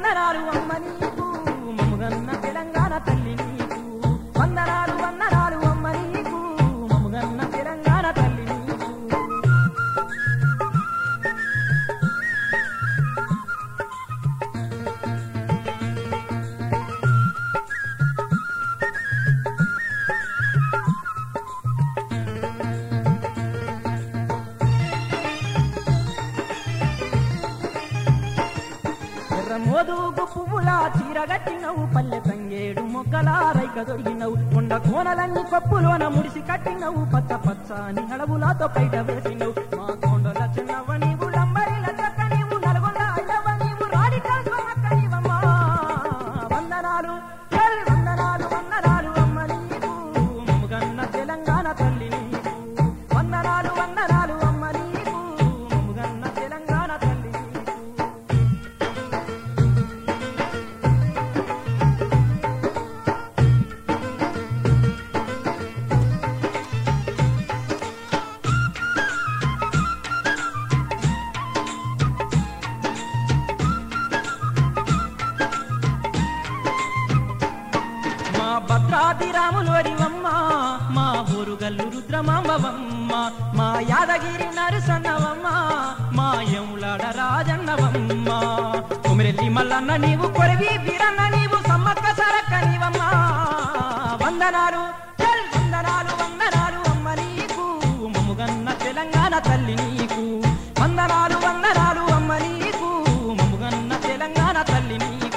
వందనాలు అమ్మ నీకు మముగన్న తెలంగాణ తల్లి నీకు వందనాలు వందనాలు అమ్మ నీకు మముగన్న తెలంగాణ తల్లి నీకు ఎర్ర మోదుగు పువ్వులా చీరగట్టినవు పల్లె తంగేడు మొక్కల రైక దొరికినవు కొండ కోనలన్నీ కప్పులోన ముడిసి కట్టినవు పచ్చ పచ్చని అడవులతో బయట వేసినవు మా కొండల చిన్నవ నీవు లంబరిల చక్క నీవు నల్గొండ అయ్యవ నీవు రాడికల్ సోమక్క నీవమ్మా వందనాలు చల్ వందనాలు వందనాలు అమ్మ నీకు మముగన్న తెలంగాణ తల్లి నీకు వందనాలు వందనాలు అమ్మ నీకు మముగన్న తెలంగాణ తల్లి నీకు మా భద్రాది రాములోరివమ్మ మా ఊరుగల్లు రుద్రమాంబవమ్మ మా యాదగిరి నరసన్నవమ్మ మా యములాడ రాజన్నవమ్మ కుమిరెల్లి మల్లన్న నీవు కొరవి వీరన్న నీవు సమ్మక్క సరక్క నీవమ్మ వందనాలు చల్ వందనాలు వందనాలు అమ్మ నీకు మముగన్న తెలంగాణ తల్లి నీకు వందనాలు వందనాలు అమ్మ నీకు మముగన్న తెలంగాణ తల్లి నీకు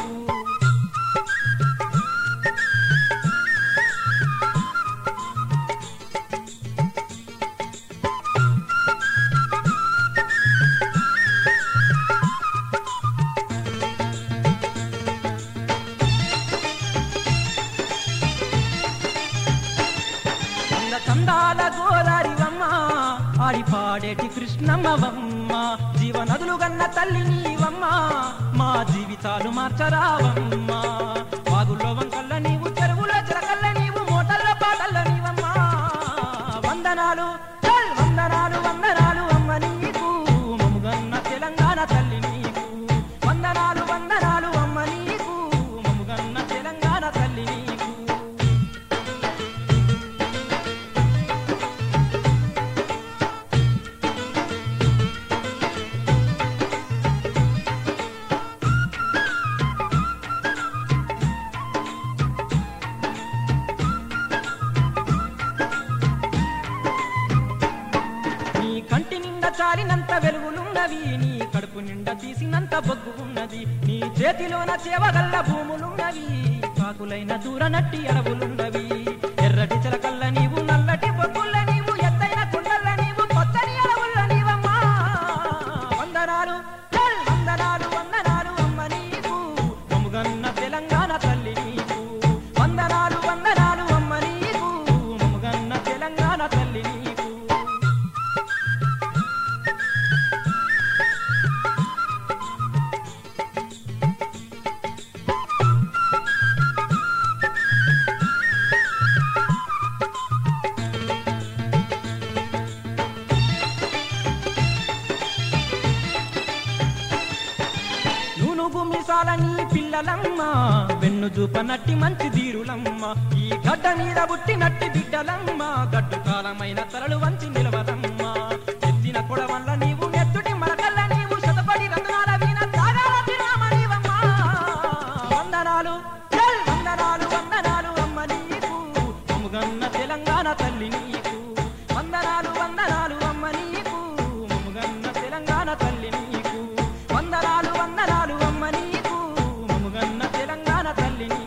అంద చందాల గోదారివమ్మ ఆడి పాడేటి కృష్ణమ్మవమ్మ జీవనదులు గన్న తల్లి నీవమ్మ మా జీవితాలు మార్చరావమ్మ వాగుల్లో వంకల్ల నీవు చెరువుల చిలకల్ల నీవు మోటల్ల పాటల్ల నీవమ్మ వందనాలు చల్ వందనాలు వందనాలు అమ్మ నీకు మముగన్న తెలంగాణ తల్లి నీకు వందనాలు వందనాలు అమ్మ నీకు మముగన్న తెలంగాణ తల్లి నీకు నీ కంటి నిండా చాలినంత వెలుగులున్నవి నీ కడుపు నిండా తీసినంత బొగ్గు ఉన్నది నీ చేతిలోన చేవగల్ల భూములున్నవి కాకులైన దూర నట్టి అడవులున్నవి ఎర్రటి చిలకల్ల నీవు నల్లటి బొగ్గుల్ల నీవు ఎత్తైన కుండల్ల నీవు పచ్చని అడవుల్ల నీవమ్మా వందనాలు చల్ వందనాలు వందనాలు అమ్మ నీకు మముగన్న తెలంగాణ తల్లి నీకు వందనాలు వందనాలు అమ్మ నీకు మముగన్న తెలంగాణ తల్లి నీకు నూనుగు మిసాలని పిల్లలమ్మ వెన్ను చూపనట్టి మంచి ధీరులమ్మ ఈ గడ్డ మీద పుట్టినట్టి బిడ్డలమ్మ గడ్డు కాలమైన తరలు వంచి నిలవదమ్మ ఎత్తిన కొడవల్ల నీవు నెత్తుటి మరకల్ల నీవు శతపడి రంగునాల వీణ తాగాల తిరామ నీవమ్మ వందనాలు చల్ వందనాలు వందనాలు అమ్మ నీకు మముగన్న తెలంగాణ తల్లి నీకు వందనాలు వందనాలు అమ్మ నీకు మముగన్న తెలంగాణ తల్లి నీకు వందనాలు వందనాలు అమ్మ నీకు మముగన్న తెలంగాణ తల్లి నీకు